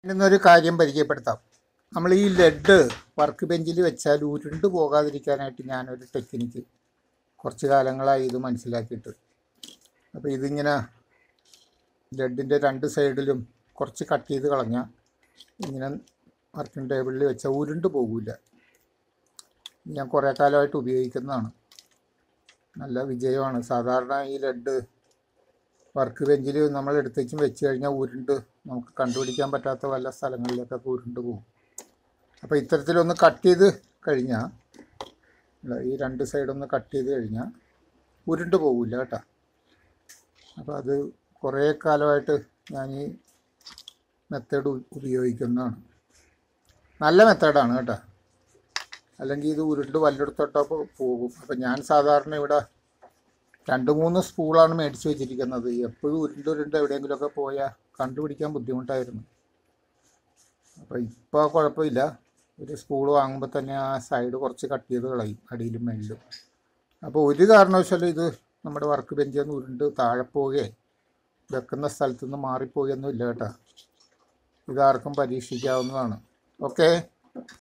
ഇന്നൊരു കാര്യം പരിചയപ്പെടുത്താം നമ്മൾ ഈ ലെഡ് വർക്ക് ബെഞ്ചിൽ വെച്ചാൽ ഉരുണ്ട് പോകാതിരിക്കാനായിട്ട് ഞാനൊരു ടെക്നിക്ക് കുറച്ച് കാലങ്ങളായി ഇത് മനസ്സിലാക്കിയിട്ട് അപ്പോൾ ഇതിങ്ങനെ ലെഡിൻ്റെ രണ്ട് സൈഡിലും കുറച്ച് കട്ട് ചെയ്ത് കളഞ്ഞാൽ ഇങ്ങനെ വർക്കിംഗ് ടേബിളിൽ വെച്ചാൽ ഉരുണ്ട് പോകില്ല ഞാൻ കുറേ കാലമായിട്ട് ഉപയോഗിക്കുന്നതാണ് നല്ല വിജയമാണ് സാധാരണ ഈ ലെഡ് വർക്ക് ബെഞ്ചിൽ നമ്മൾ എടുത്തേച്ചും വെച്ച് കഴിഞ്ഞാൽ ഉരുണ്ട് നമുക്ക് കണ്ടുപിടിക്കാൻ പറ്റാത്ത വല്ല സ്ഥലങ്ങളിലേക്കൊക്കെ ഉരുണ്ട് പോകും അപ്പോൾ ഇത്തരത്തിലൊന്ന് കട്ട് ചെയ്ത് കഴിഞ്ഞാൽ ഇല്ല, ഈ രണ്ട് സൈഡൊന്ന് കട്ട് ചെയ്ത് കഴിഞ്ഞാൽ ഉരുണ്ട് പോകില്ല കേട്ടോ അപ്പോൾ അത് കുറേ കാലമായിട്ട് ഞാൻ ഈ മെത്തേഡ് ഉപയോഗിക്കുന്നതാണ് നല്ല മെത്തേഡാണ് കേട്ടോ അല്ലെങ്കിൽ ഇത് ഉരുണ്ട് വല്ലെടുത്തോട്ടോ പോകും അപ്പം ഞാൻ സാധാരണ ഇവിടെ രണ്ട് മൂന്ന് സ്പൂളാണ് മേടിച്ച് വെച്ചിരിക്കുന്നത് എപ്പോഴും ഉരുണ്ട് ഉരുണ്ട് എവിടെയെങ്കിലുമൊക്കെ പോയാൽ കണ്ടുപിടിക്കാൻ ബുദ്ധിമുട്ടായിരുന്നു അപ്പോൾ ഇപ്പോൾ കുഴപ്പമില്ല ഒരു സ്പൂൾ വാങ്ങുമ്പോൾ തന്നെ ആ സൈഡ് കുറച്ച് കട്ട് ചെയ്ത് കളയും അടിയിലും മേളിലും അപ്പോൾ ഒരു കാരണവശാലും ഇത് നമ്മുടെ വർക്ക് ബെഞ്ചിൽ നിന്ന് ഉരുണ്ട് താഴെ പോവുകയോ വെക്കുന്ന സ്ഥലത്തു നിന്ന് മാറിപ്പോവുകയൊന്നും ഇല്ല കേട്ടോ ഇതാർക്കും പരീക്ഷിക്കാവുന്നതാണ് ഓക്കേ